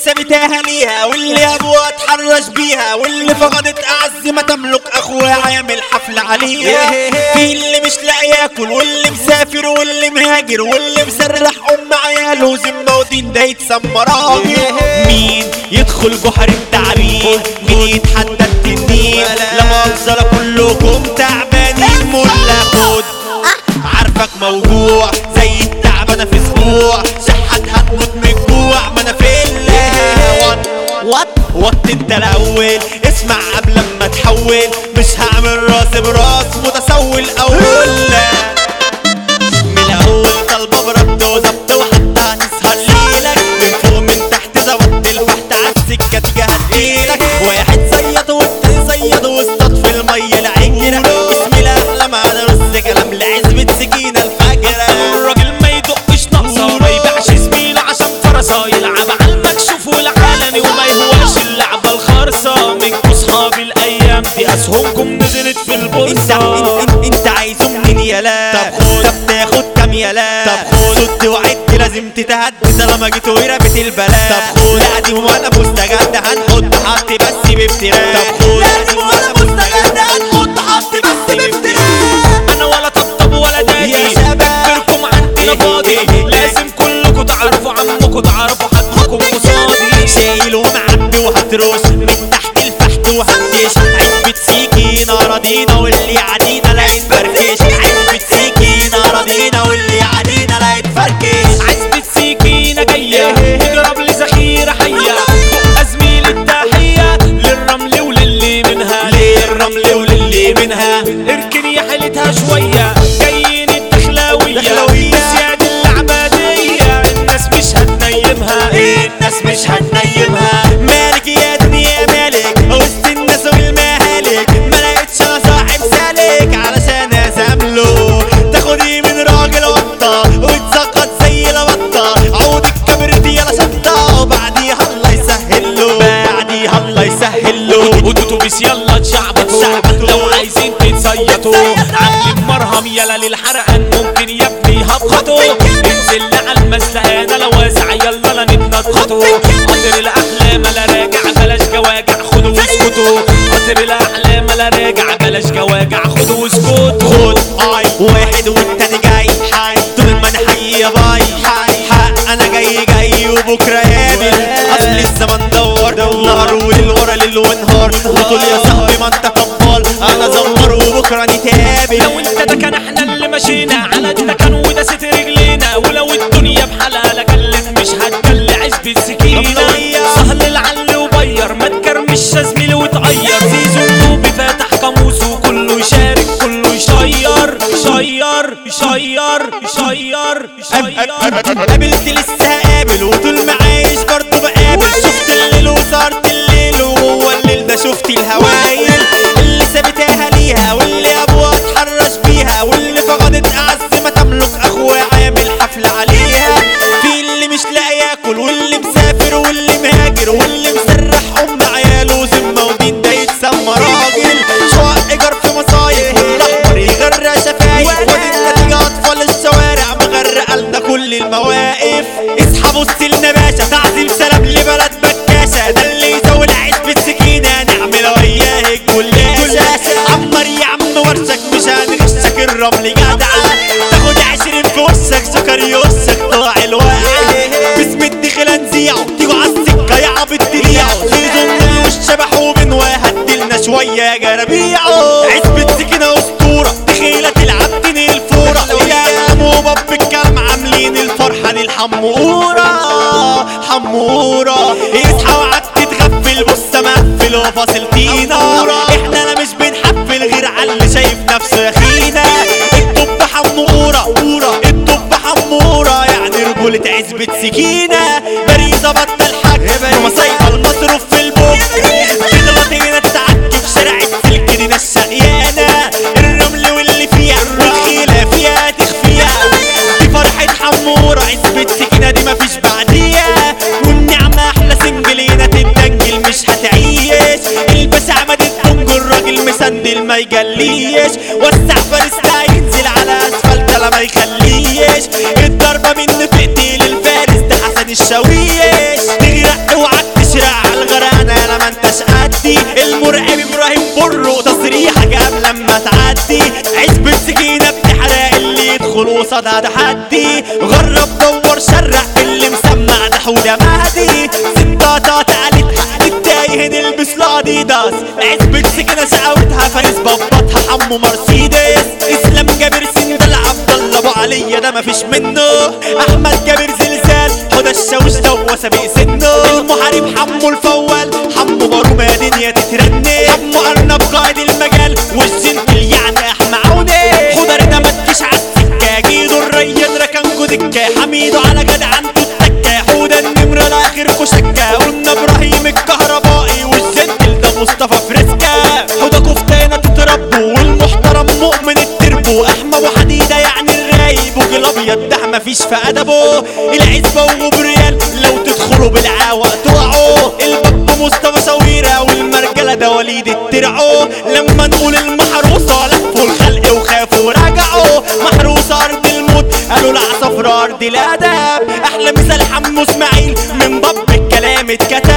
سابتها ليها واللي ابوها اتحرش بيها واللي فقدت اعز ما تملك اخوها هيعمل حفل عليها في اللي مش لاقي ياكل واللي مسافر واللي مهاجر واللي مسرح ام عياله ذمه ودين ده يتسمى راجل مين يدخل بحر التعبين مين يتحدى التنين لما انزل كلكم تعبانين ملا خد عارفك موجوع زي التعبانه في اسبوع صحتك هتموت من الجوع ما انا في الهوان وات وات انت الاول اسمع قبل ما تحول مش هعمل راس براس متسول اول من الاول طالبه برد وظبط وحتى هتسهر ليلك من فوق من تحت زودت الفحت عالسكه تيجي هديلك واحد صيد والتاني صيد واصطاد في الميه العجره بسم الله احلى معانا رص كلام لعزبة سكينه الفجره الراجل ما يدقش ناقصة ما يبيعش زميله عشان فرصة يلعب على المكشوف والعلني وما يهواش اللعبة الخرصة منكم صحاب الأيام دي أسهمكم نزلت في انت البورصة انت, انت, انت عايزه منين يلا طب خد طب تاخد كام يلا طب خد صد وعد لازم تتهدي طالما جيت وربت البلاء طب خد لا دي وانا مستجد هنحط حط بس بافتراء طب خد لا دي وانا مستجد هنحط حط بس بافتراء أنا ولا طبطب ولا دادي يا شباب. اكبركم عندنا فاضي لازم كلكم تعرفوا عمكم تعرفوا حقكم قصادي شايل ومعبي وهتروش من تحت الفحت وهندش عزبة سيكينة راضينا واللي عدينا لا يتفركش عزبة سيكينة راضينا واللي عدينا لا يتفركش عزبة سكينة جاية تضرب لي ذخيرة حية فوق زميل التحية للرمل وللي منها للرمل وللي منها اركن يا حيلتها شوية جايين الدخلاوية دخلاوية. نسيان العبادية الناس مش هتنيمها الناس مش هتنيمها مالك يا دنيا مالك وسط الناس والمهالك ما لقيتش انا صاحب سالك علشان ازامله تاخدي من راجل وطة وتسقط زي البطة عود الكبرت يلا شطة وبعديها الله يسهل له بعديها الله يسهل له اتوبيس يلا تشعبطوا تشعبطوا. لو عايزين تتصيطوا عاملين مرهم يلا للحرقان ممكن يا ابني هبخطوا انزل على المسلقانة لو واسع يلا لا نتنططوا قطر الاحلام لا راجع بلاش جواجع خدوا واسكتوا قطر الاحلام لا راجع بلاش جواجع خدوا واسكتوا خد اي واحد والتاني جاي حي طول ما انا حي يا باي حي حق انا جاي جاي وبكره قابل اصل الزمن دور نهار وليل ورا ليل ونهار وطول يا صاحبي ما انت طبال انا زمر وبكره نتقابل لو انت ده كان احنا اللي مشينا على ده كان وده ست رجلينا ولو الدنيا بحالها لجلت مش هتجل عزب السكينة سهل العل وبير ما تكرمش يا زميلي وتغير زيزو النوبي فاتح قاموس وكله يشارك كله يشير يشير يشير يشير يشير قابلت لسه قابل وطول ما عايش برضه بقابل شفت الليل وصارت الليل وهو الليل ده شفت الهوايل اللي سابتها ليها واللي ابوها اتحرش بيها واللي فقدت اعز ما تملك اخوها عامل حفل عليها في اللي مش لاقي ياكل واللي مسافر واللي مهاجر واللي مسرح ام عياله ذمه ودين ده يتسمى راجل شقق ايجار في مصايف والاحمر يغرق شفايف ودي النتيجه اطفال الشوارع مغرقه لنا كل المواقف اصحى بص لنا باشا تعظيم سلام لبلد بكاشة ده اللي يزول عزبة سكينة نعمل وياه الجلاشة عمر يا عم ورشك مش هنغشك الرمل جدعة تاخد عشرين في وشك سكر يوشك طلع الواقع باسم الدخل نزيعه تيجوا عالسكة يا عبد تبيعه ليزون والشبح وبنوهدلنا شوية يا جرابيعه عزبة سكينة اسطورة دخيلة تلعب تنهي الفورة يا موبب بالكلام عاملين الفرحة للحمورة حمورة اصحى وعد تتغفل بص مقفل وفاصل طينة احنا لا مش بنحفل غير على اللي شايف نفسه يا خينا الطب حمورة الطب حمورة يعني رجولة عزبة سكينة باريزة بطل حاج ومصايبة المصروف في البوك تغلط هنا تعدي في شارع السلك دي ناس شقيانة الرمل واللي فيها والخيلة فيها تخفيها دي فرحة حمورة عزبة سكينة دي مفيش بعديها والنعمة أحلى سنجلينة تتدنجل مش هتعيش الباشا عماد الدنج الراجل مسندل ما يجليش وسع فارس ينزل على اسفلت لا ما يخليش الضربة منه تقتل الفارس ده حسن الشاويش تغرق اوعى قصادها تحدي غرب دور شرع اللي مسمع ده حودة مهدي ستاتات قالت حق التايه نلبس الاديداس عزبة سكنة شقاوتها فارس ببطها حمو مرسيدس اسلام جابر سندل عبد الله ابو علي ده مفيش منه احمد جابر زلزال حدى الشاوش ده سابق سنه المحارب حمو الفول حمو مرومة يا دنيا تترنم حمو ارنب قائد المجال والجنتل يعني احمى عوني خضر ده ما تجيش عالسكة جيدو الريان ركنكو دكة حميدو على جدعنته التكة حوده النمرة لاخركو شكة قلنا ابراهيم الكهربائي والجنتل ده مصطفى فريسكا حوده كفتانة تتربوا والمحترم مؤمن التربو احمى وحديدة يعني الرايب وجه الابيض ده مفيش في ادبه العزبة وغبريال لو تدخلوا بالعاوة تقعوا الباب مصطفى سويرة والمرجلة ده وليد الترعو لما نقول المحروسة لفوا الخلق وخافوا ورجعوا محروسة ارض الموت قالوا العصافرة ارض الادب احلى مثال حمو اسماعيل من باب الكلام اتكتب